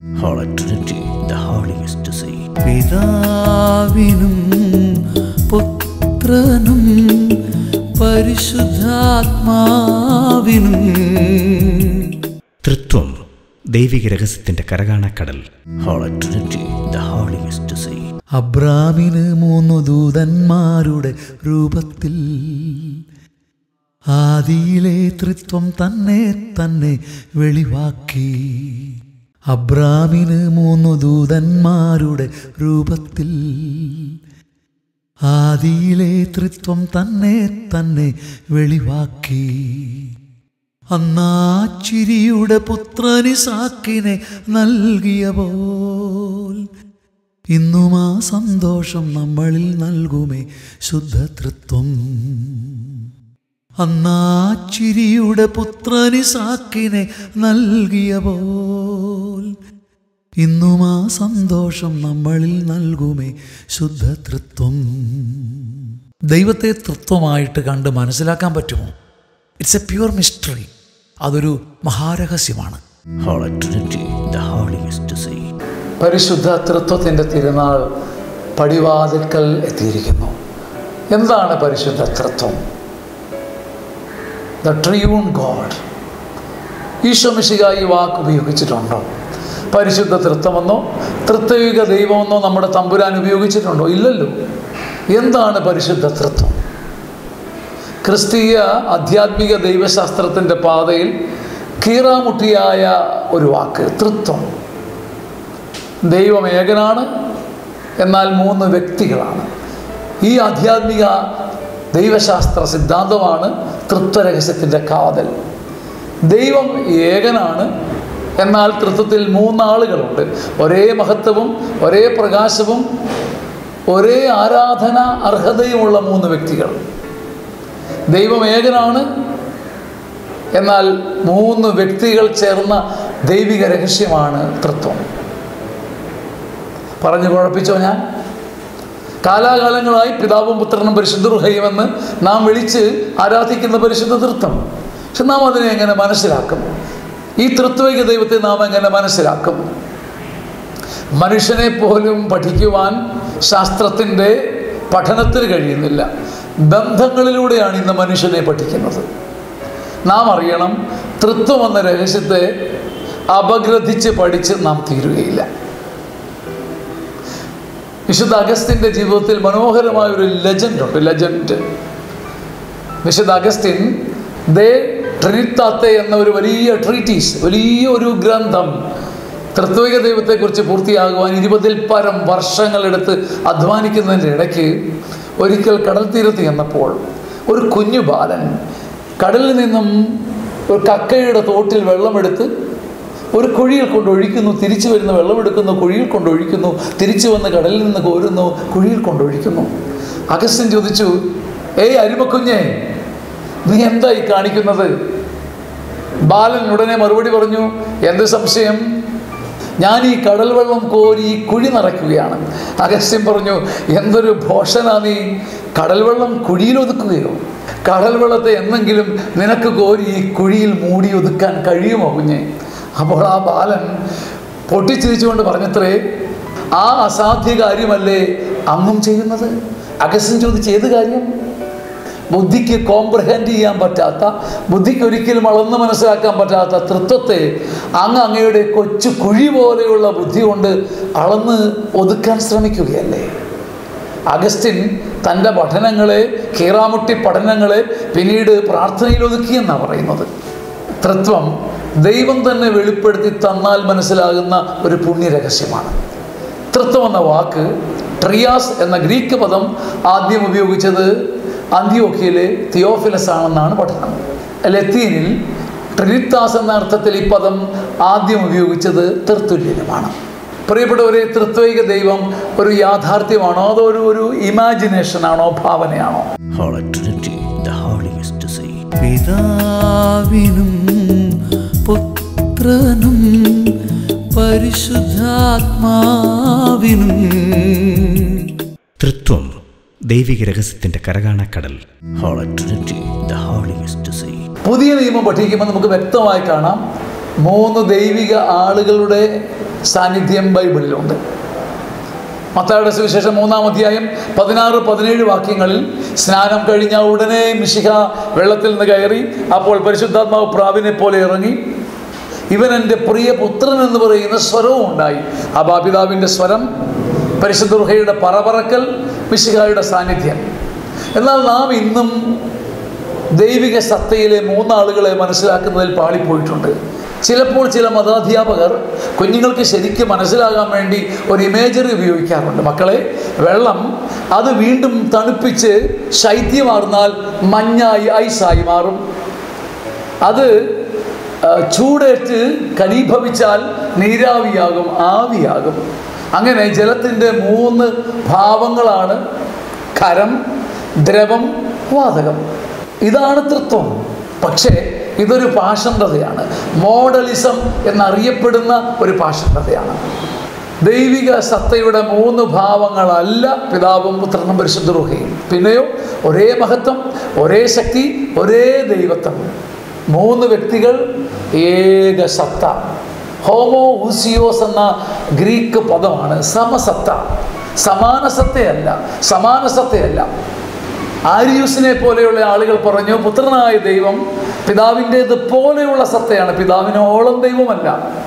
Holy Trinity, the holiest to see. പിതാവിനും പുത്രനും പരിശുദ്ധാത്മാവിനും തൃത്വം ദൈവിക രഹസ്യത്തിന്റെ കരകാണക്കടൽ Holy Trinity, the holiest to see. അബ്രാമിന് മൂന്നു ദൂതന്മാരുടെ രൂപത്തിൽ ആദിയിലെ തൃത്വം തന്നെ തന്നെ വെളിവാക്കി അബ്രാമിന് മൂന്നു ദൂതന്മാരുടെ രൂപത്തിൽ ആദിയിലെ തൃത്വം തന്നെ തന്നെ വെളിവാക്കി അന്നാ ചിരിയുടെ പുത്രനിസാക്കിനെ നൽകിയ പോൽ ഇന്നും ആ സന്തോഷം നമ്മളിൽ നൽകുമേ ശുദ്ധതൃത്വം അന്നാ ചിരിയുടെ പുത്രനിസാക്കിനെ നൽകിയ പോൽ ഇന്നും ആ സന്തോഷം നമ്മളിൽ നൽകുമേ ശുദ്ധതൃത്വം ദൈവത്തെ തൃത്വമായിട്ട് കണ്ട് മനസ്സിലാക്കാൻ പറ്റുമോ ഇറ്റ്സ് എ പ്യുവർ മിസ്റ്ററി അതൊരു മഹാരഹസ്യമാണ് Holy Trinity, the holiest to see. പരിശുദ്ധ തൃത്വത്തിൻ്റെ തിരുനാൾ പടിവാതിൽക്കൽ എത്തിയിരിക്കുന്നു എന്താണ് പരിശുദ്ധ തൃത്വം ദ ട്രിയൂൺ ഗോഡ് ഈശോമിശിക ഈ വാക്ക് ഉപയോഗിച്ചിട്ടുണ്ടോ പരിശുദ്ധ തൃത്വമെന്നോ തൃത്വയുഗ ദൈവമെന്നോ നമ്മുടെ തമ്പുരാൻ ഉപയോഗിച്ചിട്ടുണ്ടോ ഇല്ലല്ലോ എന്താണ് പരിശുദ്ധ തൃത്വം ക്രിസ്തീയ ആധ്യാത്മിക ദൈവശാസ്ത്രത്തിൻ്റെ പാതയിൽ കീറാമുട്ടിയായ ഒരു വാക്ക് തൃത്വം ദൈവം ഏകനാണ് എന്നാൽ മൂന്ന് വ്യക്തികളാണ് ഈ ആധ്യാത്മിക ദൈവശാസ്ത്ര സിദ്ധാന്തമാണ് തൃത്വരഹസ്യത്തിൻ്റെ കാതൽ ദൈവം ഏകനാണ് എന്നാൽ തൃത്വത്തിൽ മൂന്നാളുകളുണ്ട് ഒരേ മഹത്വവും ഒരേ പ്രകാശവും ഒരേ ആരാധന അർഹതയുമുള്ള മൂന്ന് വ്യക്തികൾ ദൈവം ഏകനാണ് എന്നാൽ മൂന്ന് വ്യക്തികൾ ചേർന്ന ദൈവിക രഹസ്യമാണ് തൃത്വം പറഞ്ഞു കുഴപ്പിച്ചോ ഞാൻ കാലാകാലങ്ങളായി പിതാവും പുത്രനും പരിശുദ്ധർഹയുമെന്ന് നാം വിളിച്ച് ആരാധിക്കുന്ന പരിശുദ്ധ തൃത്വം പക്ഷെ നാം അതിനെ എങ്ങനെ മനസ്സിലാക്കും ഈ തൃത്വിക ദൈവത്തെ നാം എങ്ങനെ മനസ്സിലാക്കും മനുഷ്യനെ പോലും പഠിക്കുവാൻ ശാസ്ത്രത്തിൻ്റെ പഠനത്തിന് കഴിയുന്നില്ല ബന്ധങ്ങളിലൂടെയാണ് ഇന്ന് മനുഷ്യനെ പഠിക്കുന്നത് നാം അറിയണം തൃത്വം എന്ന രഹസ്യത്തെ അപഗ്രഥിച്ച് പഠിച്ച് നാം തീരുകയില്ല വിശുദ്ധ അഗസ്റ്റിൻ്റെ ജീവിതത്തിൽ മനോഹരമായ ഒരു ലെജൻഡ് ഉണ്ട് ലെജൻഡ് വിശുദ്ധ അഗസ്റ്റിൻ ദേ ട്രിനിത്താത്തെ എന്ന ഒരു വലിയ ട്രീറ്റീസ് വലിയ ഒരു ഗ്രന്ഥം തൃത്വിക ദൈവത്തെക്കുറിച്ച് പൂർത്തിയാകുവാൻ ഇരുപതിൽ പരം വർഷങ്ങളെടുത്ത് അധ്വാനിക്കുന്നതിൻ്റെ ഇടയ്ക്ക് ഒരിക്കൽ കടൽ തീരത്ത് ചെന്നപ്പോൾ ഒരു കുഞ്ഞു ബാലൻ കടലിൽ നിന്നും ഒരു കക്കയുടെ തോട്ടിൽ വെള്ളമെടുത്ത് ഒരു കുഴിയിൽ കൊണ്ടൊഴിക്കുന്നു തിരിച്ചു വരുന്ന വെള്ളമെടുക്കുന്നു കുഴിയിൽ കൊണ്ടൊഴിക്കുന്നു തിരിച്ചു വന്ന് കടലിൽ നിന്ന് കോരുന്നു കുഴിയിൽ കൊണ്ടൊഴിക്കുന്നു അഗസ്റ്റിൻ ചോദിച്ചു ഏയ് അരിമക്കുഞ്ഞേ നീ എന്താ ഈ കാണിക്കുന്നത് ബാലൻ ഉടനെ മറുപടി പറഞ്ഞു എന്ത് സംശയം ഞാൻ ഈ കടൽ വെള്ളം കോരി ഈ കുഴി നിറയ്ക്കുകയാണ് അഗസ്റ്റിൻ പറഞ്ഞു എന്തൊരു ഭോഷനാ നീ കടൽ വെള്ളം കുഴിയിൽ ഒതുക്കുകയോ കടൽ വെള്ളത്തെ എന്നെങ്കിലും നിനക്ക് കോരി ഈ കുഴിയിൽ മൂടി ഒതുക്കാൻ കഴിയുമോ കുഞ്ഞെ അപ്പോൾ ആ ബാലൻ പൊട്ടിച്ചിരിച്ചുകൊണ്ട് പറഞ്ഞത്രേ ആ അസാധ്യ കാര്യമല്ലേ അങ്ങും ചെയ്യുന്നത് അഗസ്റ്റിൻ ചോദിച്ച് ഏത് കാര്യം ബുദ്ധിക്ക് കോംപ്രഹെൻഡ് ചെയ്യാൻ പറ്റാത്ത ബുദ്ധിക്ക് ഒരിക്കലും അളന്ന് മനസ്സിലാക്കാൻ പറ്റാത്ത തൃത്വത്തെ അങ്ങ് അങ്ങയുടെ കൊച്ചു കുഴി പോലെയുള്ള ബുദ്ധി കൊണ്ട് അളന്ന് ഒതുക്കാൻ ശ്രമിക്കുകയല്ലേ അഗസ്റ്റിൻ തൻ്റെ പഠനങ്ങളെ കീറാമുട്ടി പഠനങ്ങളെ പിന്നീട് പ്രാർത്ഥനയിൽ ഒതുക്കിയെന്നാണ് പറയുന്നത് തൃത്വം ദൈവം തന്നെ വെളിപ്പെടുത്തി തന്നാൽ മനസ്സിലാകുന്ന ഒരു പുണ്യരഹസ്യമാണ് തൃത്വം എന്ന വാക്ക് ട്രിയാസ് എന്ന ഗ്രീക്ക് പദം ആദ്യം ഉപയോഗിച്ചത് അന്ത്യോക്കിയിലെ തിയോഫിലസ് ആണെന്നാണ് പഠനം ലത്തീനിൽ ട്രിനിത്താസ് എന്ന അർത്ഥത്തിൽ ഈ പദം ആദ്യം ഉപയോഗിച്ചത് തെർത്തുല്യനുമാണ് പ്രിയപ്പെട്ടവരെ തൃത്വൈക ദൈവം ഒരു യാഥാർത്ഥ്യമാണോ അതോ ഒരു ഒരു ഇമാജിനേഷനാണോ ഭാവനയാണോ Holy Trinity, the holiest to see. പിതാവിനും പുത്രനും പരിശുദ്ധാത്മാവിനും തൃത്വം ദൈവിക രഹസ്യത്തിന്റെ കരകാണക്കടൽ Holy Trinity, the holiest to see. പുതിയ നിയമം പഠിക്കുമ്പോൾ നമുക്ക് വ്യക്തമായി കാണാം മൂന്ന് ദൈവിക ആളുകളുടെ സാന്നിധ്യം ബൈബിളിലുണ്ട് മത്തായുടെ സുവിശേഷം മൂന്നാം അധ്യായം പതിനാറ് പതിനേഴ് വാക്യങ്ങളിൽ സ്നാനം കഴിഞ്ഞ ഉടനെ മിശിഹ വെള്ളത്തിൽ നിന്ന് കയറി അപ്പോൾ പരിശുദ്ധാത്മാവ് പ്രാവിനെ പോലെ ഇറങ്ങി ഇവൻ എൻ്റെ പ്രിയ പുത്രൻ എന്ന് പറയുന്ന സ്വരവും ഉണ്ടായി ആ ബാപിതാവിൻ്റെ സ്വരം പരിശുദ്ധ റുഹയുടെ പറപറക്കൽ മിശിഹായുടെ സാന്നിധ്യം എന്നാൽ നാം ഇന്നും ദൈവിക സത്തയിലെ മൂന്നാളുകളെ മനസ്സിലാക്കുന്നതിൽ പാളിപ്പോയിട്ടുണ്ട് ചിലപ്പോൾ ചില മതാധ്യാപകർ കുഞ്ഞുങ്ങൾക്ക് ശരിക്കും മനസ്സിലാകാൻ വേണ്ടി ഒരു ഇമേജറി ഉപയോഗിക്കാറുണ്ട് മക്കളെ വെള്ളം അത് വീണ്ടും തണുപ്പിച്ച് ശൈത്യമാർന്നാൽ മഞ്ഞായി ഐസായി മാറും അത് ആ, ചൂടേറ്റ് കലീഭവിച്ചാൽ നീരാവിയാകും ആവിയാകും അങ്ങനെ ജലത്തിൻ്റെ മൂന്ന് ഭാവങ്ങളാണ് ഖരം ദ്രവം വാതകം ഇതാണ് തൃത്വം പക്ഷേ ഇതൊരു പാഷണ്ഡതയാണ് മോഡലിസം എന്നറിയപ്പെടുന്ന ഒരു പാഷണ്ഡതയാണ് ദൈവിക സത്തയുടെ മൂന്ന് ഭാവങ്ങളല്ല പിതാവും പുത്രനും പരിശുദ്ധ റുഹയും പിന്നെയോ ഒരേ മഹത്വം ഒരേ ശക്തി ഒരേ ദൈവത്വം മൂന്ന് വ്യക്തികൾ ഏക സത്ത ഹോമോ ഊസിയോസ് എന്ന ഗ്രീക്ക് പദമാണ് സമസത്ത സമാന സത്തയല്ല സമാന സത്തയല്ല ആരിയൂസിനെ പോലെയുള്ള ആളുകൾ പറഞ്ഞു പുത്രനായ ദൈവം പിതാവിൻ്റേത് പോലെയുള്ള സത്തയാണ് പിതാവിനോളം ദൈവമല്ല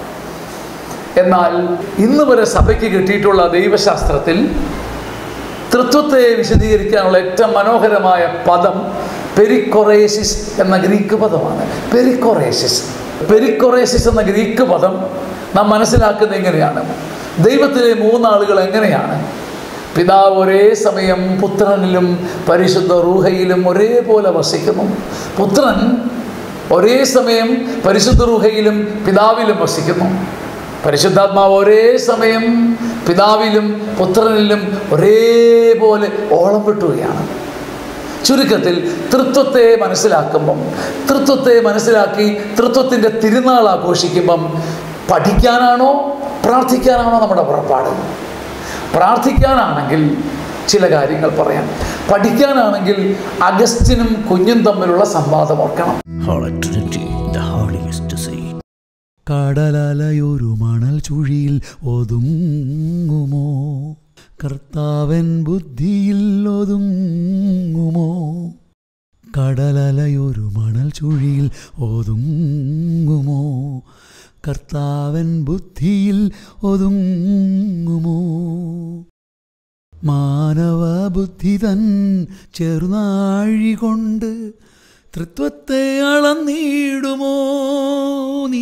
എന്നാൽ ഇന്ന് വരെ സഭയ്ക്ക് കിട്ടിയിട്ടുള്ള ദൈവശാസ്ത്രത്തിൽ തൃത്വത്തെ വിശദീകരിക്കാനുള്ള ഏറ്റവും മനോഹരമായ പദം പെരിക്കൊറേസിസ് എന്ന ഗ്രീക്ക് പദമാണ് പെരിക്കൊറേസിസ് പെരിക്കൊറേസിസ് എന്ന ഗ്രീക്ക് പദം നാം മനസ്സിലാക്കുന്നത് എങ്ങനെയാണ് ദൈവത്തിലെ മൂന്നാളുകൾ എങ്ങനെയാണ് പിതാവ് ഒരേ സമയം പുത്രനിലും പരിശുദ്ധ റൂഹയിലും ഒരേപോലെ വസിക്കുന്നു പുത്രൻ ഒരേ സമയം പരിശുദ്ധ റൂഹയിലും പിതാവിലും വസിക്കുന്നു പരിശുദ്ധാത്മാവ് ഒരേ സമയം പിതാവിലും പുത്രനിലും ഒരേപോലെ ഓളം വിട്ടുകയാണ് ചുരുക്കത്തിൽ തൃത്വത്തെ മനസ്സിലാക്കുമ്പം തൃത്വത്തെ മനസ്സിലാക്കി തൃത്വത്തിൻ്റെ തിരുനാൾ ആഘോഷിക്കുമ്പം പഠിക്കാനാണോ പ്രാർത്ഥിക്കാനാണോ നമ്മുടെ പുറപ്പാട് പ്രാർത്ഥിക്കാനാണെങ്കിൽ ചില കാര്യങ്ങൾ പറയാം പഠിക്കാനാണെങ്കിൽ അഗസ്റ്റിനും കുഞ്ഞും തമ്മിലുള്ള സംവാദം ഓർക്കണം Holy Trinity, the holiest to see. കടലലയൊരു മണൽ ചുഴിയിൽ ഒതുങ്ങുമോ കർത്താവൻ ബുദ്ധിയിൽ ഒതുങ്ങുമോ കടലലയൊരു മണൽ ചുഴിയിൽ ഒതുങ്ങുമോ കർത്താവൻ ബുദ്ധിയിൽ ഒതുങ്ങുമോ മാനവ ബുദ്ധി തൻ ചെറുനാഴി കൊണ്ട് തൃത്വത്തെ അളന്നിടുമോ നീ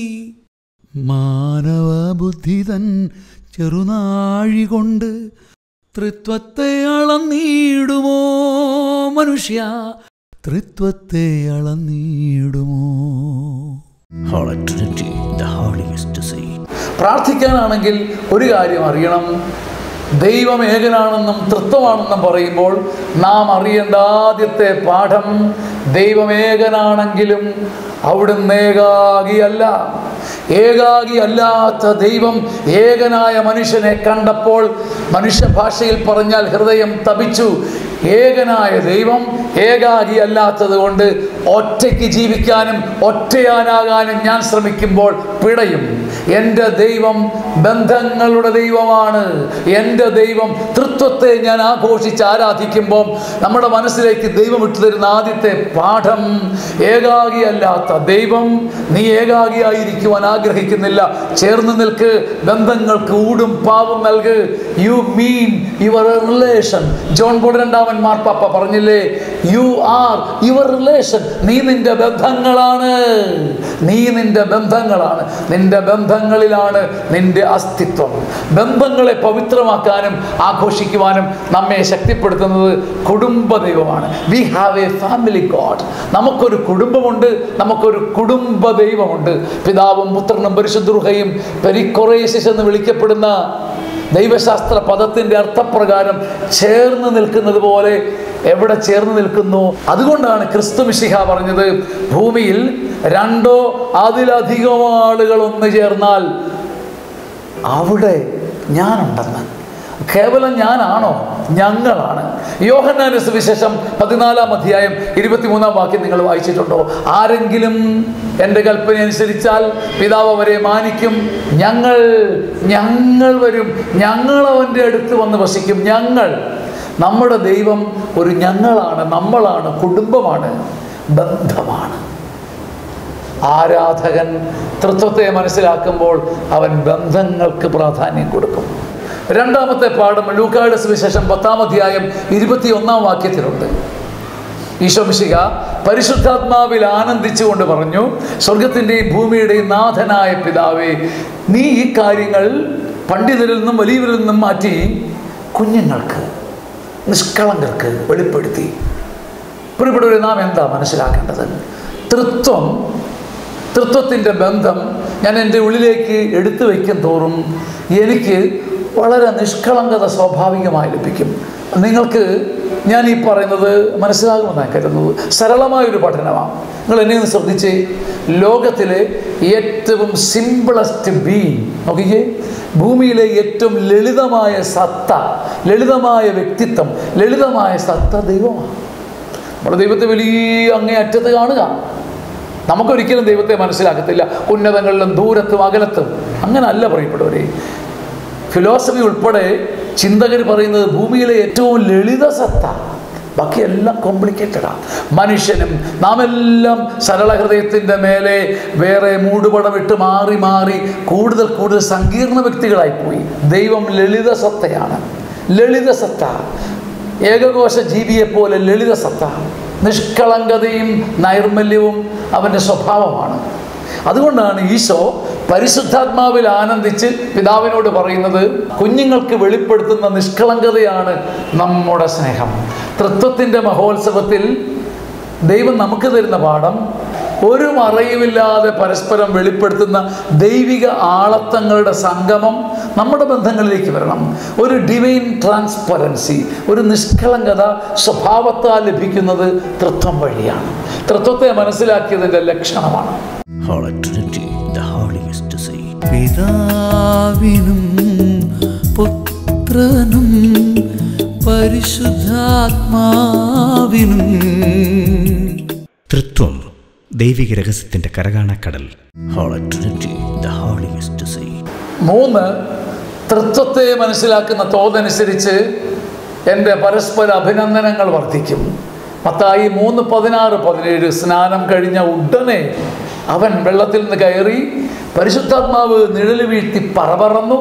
മാനവ ബുദ്ധി തൻ ചെറുനാഴി കൊണ്ട് തൃത്വത്തെ അളന്നിടുമോ മനുഷ്യ തൃത്വത്തെ അളന്നിടുമോ Holy Trinity, the holiest to see. പ്രാർത്ഥിക്കാനാണെങ്കിൽ ഒരു കാര്യം അറിയണം ദൈവം ഏകനാണെന്നും തൃത്വമാണെന്നും പറയുമ്പോൾ നാം അറിയേണ്ട ആദ്യത്തെ പാഠം ദൈവം ഏകനാണെങ്കിലും അവിടുന്ന് ഏകാകിയല്ല ഏകാകി അല്ലാത്ത ദൈവം ഏകനായ മനുഷ്യനെ കണ്ടപ്പോൾ മനുഷ്യ ഭാഷയിൽ പറഞ്ഞാൽ ഹൃദയം തപിച്ചു ഏകനായ ദൈവം ഏകാകി അല്ലാത്തത് കൊണ്ട് ഒറ്റയ്ക്ക് ജീവിക്കാനും ഒറ്റയാനാകാനും ഞാൻ ശ്രമിക്കുമ്പോൾ പിടയും എൻ്റെ ദൈവം ബന്ധങ്ങളുടെ ദൈവമാണ് എൻ്റെ ദൈവം തൃത്വത്തെ ഞാൻ ആഘോഷിച്ച് ആരാധിക്കുമ്പോൾ നമ്മുടെ മനസ്സിലേക്ക് ദൈവം ഇട്ടു തരുന്ന ആദ്യത്തെ പാഠം ഏകാകിയല്ലാത്ത ദൈവം നീ ഏകാകിയായിരിക്കുവാൻ ആഗ്രഹിക്കുന്നില്ല ചേർന്ന് നിൽക്ക് ബന്ധങ്ങൾക്ക് ഊടും പാവും നൽക് you mean your relation John Paul രണ്ടാമൻ മാർപ്പാപ്പ പറഞ്ഞില്ലേ യു ആർ യുവർ റിലേഷൻ നീ നിന്റെ ബന്ധങ്ങളാണ് നീ നിന്റെ ബന്ധങ്ങളാണ് നിന്റെ ബന്ധങ്ങളിലാണ് നിന്റെ അസ്തിത്വം ബന്ധങ്ങളെ പവിത്രമാക്കാനും ആഘോഷിക്കുവാനും നമ്മെ ശക്തിപ്പെടുത്തുന്നത് കുടുംബ ദൈവമാണ് we have a family God നമുക്കൊരു കുടുംബമുണ്ട് നമുക്കൊരു കുടുംബ ദൈവമുണ്ട് പിതാവും പുത്രനും പരിശുദ്ധുഹയും പെരിക്കൊറേസിസ് എന്ന് വിളിക്കപ്പെടുന്ന ദൈവശാസ്ത്ര പദത്തിൻ്റെ അർത്ഥപ്രകാരം ചേർന്ന് നിൽക്കുന്നത് പോലെ എവിടെ ചേർന്ന് നിൽക്കുന്നു അതുകൊണ്ടാണ് ക്രിസ്തു മിശിഹ പറഞ്ഞത് ഭൂമിയിൽ രണ്ടോ അതിലധികമോ ആളുകൾ ഒന്ന് ചേർന്നാൽ അവിടെ ഞാനുണ്ടെന്ന് കേവലം ഞാനാണോ ഞങ്ങളാണ് യോഹന്നാന്റെ സുവിശേഷം പതിനാലാം അധ്യായം ഇരുപത്തിമൂന്നാം വാക്യം നിങ്ങൾ വായിച്ചിട്ടുണ്ടോ ആരെങ്കിലും എൻ്റെ കൽപ്പന അനുസരിച്ചാൽ പിതാവ് അവരെ മാനിക്കും ഞങ്ങൾ ഞങ്ങൾ വരും ഞങ്ങൾ അവൻ്റെ അടുത്ത് വന്ന് വസിക്കും ഞങ്ങൾ നമ്മുടെ ദൈവം ഒരു ഞങ്ങളാണ് നമ്മളാണ് കുടുംബമാണ് ബന്ധമാണ് ആരാധകൻ തൃത്വത്തെ മനസ്സിലാക്കുമ്പോൾ അവൻ ബന്ധങ്ങൾക്ക് പ്രാധാന്യം കൊടുക്കും രണ്ടാമത്തെ പാഠം ലൂക്കായുടെ സുവിശേഷം പത്താം അധ്യായം ഇരുപത്തിയൊന്നാം വാക്യത്തിലുണ്ട് ഈശോമിശിക പരിശുദ്ധാത്മാവിൽ ആനന്ദിച്ചുകൊണ്ട് പറഞ്ഞു സ്വർഗത്തിൻ്റെയും ഭൂമിയുടെയും നാഥനായ പിതാവേ നീ ഈ കാര്യങ്ങൾ പണ്ഡിതരിൽ നിന്നും വലിയവരിൽ നിന്നും മാറ്റി കുഞ്ഞുങ്ങൾക്ക് നിഷ്കളങ്കർക്ക് വെളിപ്പെടുത്തി പ്രിയപ്പെട്ടവരെ നാം എന്താ മനസ്സിലാക്കേണ്ടത് തൃത്വം തൃത്വത്തിൻ്റെ ബന്ധം ഞാൻ എൻ്റെ ഉള്ളിലേക്ക് എടുത്തു വയ്ക്കും തോറും എനിക്ക് വളരെ നിഷ്കളങ്കത സ്വാഭാവികമായി ലഭിക്കും നിങ്ങൾക്ക് ഞാൻ ഈ പറയുന്നത് മനസ്സിലാകുമെന്നാണ് കരുതുന്നത് സരളമായൊരു പഠനമാണ് നിങ്ങൾ എന്നെ ഒന്ന് ശ്രദ്ധിച്ചേ ലോകത്തിലെ ഏറ്റവും സിമ്പിളസ്റ്റ് ബീങ് നോക്കിക്കേ ഭൂമിയിലെ ഏറ്റവും ലളിതമായ സത്ത ലളിതമായ വ്യക്തിത്വം ലളിതമായ സത്ത ദൈവമാണ് നമ്മുടെ ദൈവത്തെ വലിയ അങ്ങേ അറ്റത്ത് കാണുക നമുക്കൊരിക്കലും ദൈവത്തെ മനസ്സിലാക്കത്തില്ല ഉന്നതങ്ങളിലും ദൂരത്തും അകലത്തും അങ്ങനെ അല്ല പറയപ്പെടുവരെ ഫിലോസഫി ഉൾപ്പെടെ ചിന്തകർ പറയുന്നത് ഭൂമിയിലെ ഏറ്റവും ലളിത സത്ത ബാക്കിയെല്ലാം കോംപ്ലിക്കേറ്റഡാണ് മനുഷ്യനും നാം എല്ലാം സരള ഹൃദയത്തിൻ്റെ മേലെ വേറെ മൂടുപടമിട്ട് മാറി മാറി കൂടുതൽ കൂടുതൽ സങ്കീർണ വ്യക്തികളായിപ്പോയി ദൈവം ലളിത സത്തയാണ് ലളിത സത്ത ഏകകോശ ജീവിയെ പോലെ ലളിത സത്ത നിഷ്കളങ്കതയും നൈർമല്യവും അവൻ്റെ സ്വഭാവമാണ് അതുകൊണ്ടാണ് ഈശോ പരിശുദ്ധാത്മാവിൽ ആനന്ദിച്ച് പിതാവിനോട് പറയുന്നത് കുഞ്ഞുങ്ങൾക്ക് വെളിപ്പെടുത്തുന്ന നിഷ്കളങ്കതയാണ് നമ്മുടെ സ്നേഹം തൃത്വത്തിൻ്റെ മഹോത്സവത്തിൽ ദൈവം നമുക്ക് തരുന്ന പാഠം ഒരു മറയുമില്ലാതെ പരസ്പരം വെളിപ്പെടുത്തുന്ന ദൈവിക ആളത്തങ്ങളുടെ സംഗമം നമ്മുടെ ബന്ധങ്ങളിലേക്ക് വരണം ഒരു ഡിവൈൻ ട്രാൻസ്പെറൻസി ഒരു നിഷ്കളങ്കത സ്വഭാവത്താൽ ലഭിക്കുന്നത് തൃത്വം വഴിയാണ് തൃത്വത്തെ മനസ്സിലാക്കിയതിൻ്റെ ലക്ഷണമാണ് Holy Trinity, the holiest to say. പിതാവിനും പുത്രനും പരിശുദ്ധാത്മാവിനും തൃത്വം ദൈവിക രഹസ്യത്തിൻ്റെ കരകാണക്കടൽ Holy Trinity, the holiest to say. മൂന്ന് തൃത്വത്തെ മനസ്സിലാക്കുന്ന തോതനുസരിച്ച് എൻ്റെ പരസ്പര അഭിനന്ദനങ്ങൾ വർദ്ധിക്കും മത്തായി മൂന്ന് പതിനാറ് പതിനേഴ് സ്നാനം കഴിഞ്ഞ ഉടനെ അവൻ വെള്ളത്തിൽ നിന്ന് കയറി പരിശുദ്ധാത്മാവ് നിഴല് വീഴ്ത്തി പറപറന്നു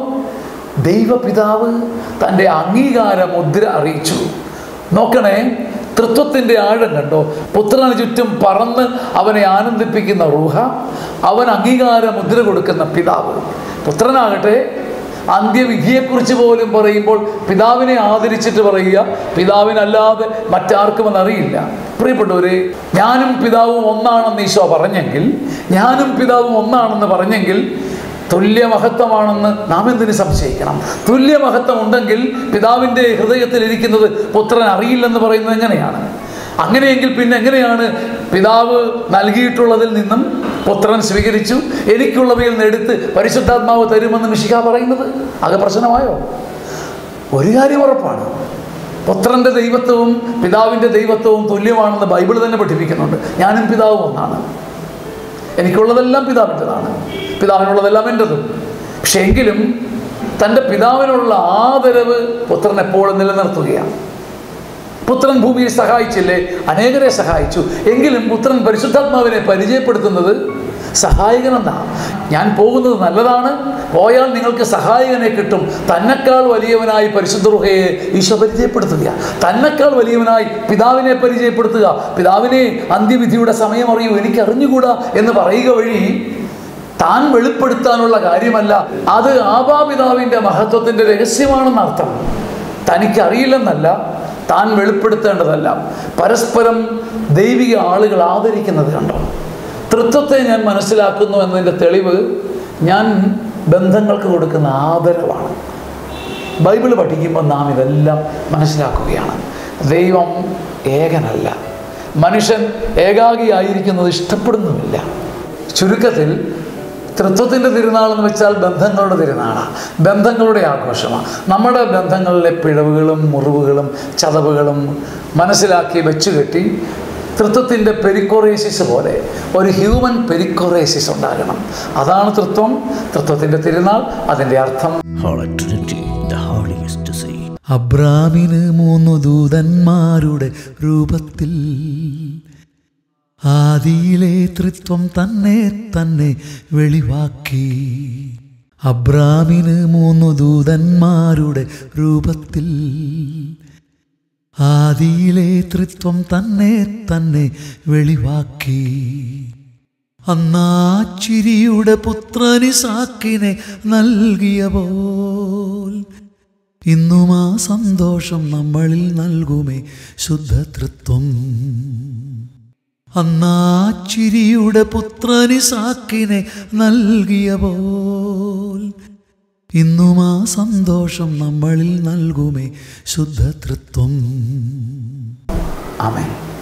ദൈവപിതാവ് തൻ്റെ അംഗീകാര മുദ്ര അറിയിച്ചു നോക്കണേ തൃത്വത്തിൻ്റെ ആഴം കണ്ടോ പുത്രന് ചുറ്റും പറന്ന് അവനെ ആനന്ദിപ്പിക്കുന്ന റൂഹ അവൻ അംഗീകാര മുദ്ര കൊടുക്കുന്ന പിതാവ് പുത്രനാകട്ടെ അന്ത്യവിധിയെക്കുറിച്ച് പോലും പറയുമ്പോൾ പിതാവിനെ ആദരിച്ചിട്ട് പറയുക പിതാവിനല്ലാതെ മറ്റാർക്കും അറിയില്ല പ്രിയപ്പെട്ടവരെ ഞാനും പിതാവും ഒന്നാണെന്ന് ഈശോ പറഞ്ഞെങ്കിൽ ഞാനും പിതാവും ഒന്നാണെന്ന് പറഞ്ഞെങ്കിൽ തുല്യമഹത്വമാണെന്ന് നാം എന്തിനു സംശയിക്കണം തുല്യമഹത്വം ഉണ്ടെങ്കിൽ പിതാവിൻ്റെ ഹൃദയത്തിൽ ഇരിക്കുന്നത് പുത്രൻ അറിയില്ലെന്ന് പറയുന്നത് എങ്ങനെയാണ് അങ്ങനെയെങ്കിൽ പിന്നെ എങ്ങനെയാണ് പിതാവ് നൽകിയിട്ടുള്ളതിൽ നിന്നും പുത്രൻ സ്വീകരിച്ചു എനിക്കുള്ളവയിൽ നിന്ന് എടുത്ത് പരിശുദ്ധാത്മാവ് തരുമെന്ന് മിശിക പറയുന്നത് അത് പ്രശ്നമായോ ഒരു കാര്യം ഉറപ്പാണ് പുത്രൻ്റെ ദൈവത്വവും പിതാവിൻ്റെ ദൈവത്വവും തുല്യമാണെന്ന് ബൈബിൾ തന്നെ പഠിപ്പിക്കുന്നുണ്ട് ഞാനും പിതാവും ഒന്നാണ് എനിക്കുള്ളതെല്ലാം പിതാവിൻ്റെതാണ് പിതാവിനുള്ളതെല്ലാം എൻ്റെതും പക്ഷെ എങ്കിലും തൻ്റെ പിതാവിനുള്ള ആദരവ് പുത്രൻ എപ്പോഴും നിലനിർത്തുകയാണ് പുത്രൻ ഭൂമിയെ സഹായിച്ചില്ലേ അനേകരെ സഹായിച്ചു എങ്കിലും പുത്രൻ പരിശുദ്ധാത്മാവിനെ പരിചയപ്പെടുത്തുന്നത് സഹായകനെന്നാ ഞാൻ പോകുന്നത് നല്ലതാണ് പോയാൽ നിങ്ങൾക്ക് സഹായകനെ കിട്ടും തന്നെക്കാൾ വലിയവനായി പരിശുദ്ധ റുഹയെ ഈശോ പരിചയപ്പെടുത്തുക തന്നെക്കാൾ വലിയവനായി പിതാവിനെ പരിചയപ്പെടുത്തുക പിതാവിനെ അന്ത്യവിധിയുടെ സമയം അറിയൂ എനിക്ക് അറിഞ്ഞുകൂടാ എന്ന് പറയുക വഴി താൻ വെളിപ്പെടുത്താനുള്ള കാര്യമല്ല അത് ആബാപിതാവിൻ്റെ മഹത്വത്തിൻ്റെ രഹസ്യമാണെന്ന് അർത്ഥം തനിക്കറിയില്ലെന്നല്ല താൻ വെളിപ്പെടുത്തേണ്ടതല്ല പരസ്പരം ദൈവിക ആളുകൾ ആദരിക്കുന്നത് കണ്ടോ തൃത്വത്തെ ഞാൻ മനസ്സിലാക്കുന്നു എന്നതിൻ്റെ തെളിവ് ഞാൻ ബന്ധങ്ങൾക്ക് കൊടുക്കുന്ന ആദരവാണ് ബൈബിൾ പഠിക്കുമ്പോൾ നാം ഇതെല്ലാം മനസ്സിലാക്കുകയാണ് ദൈവം ഏകനല്ല മനുഷ്യൻ ഏകാഗിയായിരിക്കുന്നത് ഇഷ്ടപ്പെടുന്നുമില്ല ചുരുക്കത്തിൽ തൃത്വത്തിൻ്റെ തിരുനാൾ എന്ന് വെച്ചാൽ ബന്ധങ്ങളുടെ തിരുനാളാണ് ബന്ധങ്ങളുടെ ആഘോഷമാണ് നമ്മുടെ ബന്ധങ്ങളിലെ പിഴവുകളും മുറിവുകളും ചതവുകളും മനസ്സിലാക്കി വെച്ചുകെട്ടി തൃത്വത്തിൻ്റെ പെരിക്കോറേസിസ് പോലെ ഒരു ഹ്യൂമൻ പെരിക്കോറേസിസ് ഉണ്ടാകണം അതാണ് തൃത്വം തൃത്വത്തിൻ്റെ തിരുനാൾ അതിൻ്റെ അർത്ഥം Holy Trinity, the holiest to see. അബ്രാമിന് മൂന്നു ദൂതന്മാരുടെ രൂപത്തിൽ ആദിയിലെ തൃത്വം തന്നെ തന്നെ വെളിവാക്കി അബ്രാമിന് മൂന്നു ദൂതന്മാരുടെ രൂപത്തിൽ ആദിയിലെ തൃത്വം തന്നെ തന്നെ വെളിവാക്കി അന്നാ ചിരിയുടെ പുത്രനിസാക്കിനെ നൽകിയ പോൽ ഇന്നും ആ സന്തോഷം നമ്മളിൽ നൽകുമേ ശുദ്ധതൃത്വം അന്നാ ചിരിയുടെ പുത്രനിസാക്കിനെ നൽകിയ പോൽ ഇന്നും ആ സന്തോഷം നമ്മളിൽ നൽകുമേ ശുദ്ധതൃത്വം ആമേൻ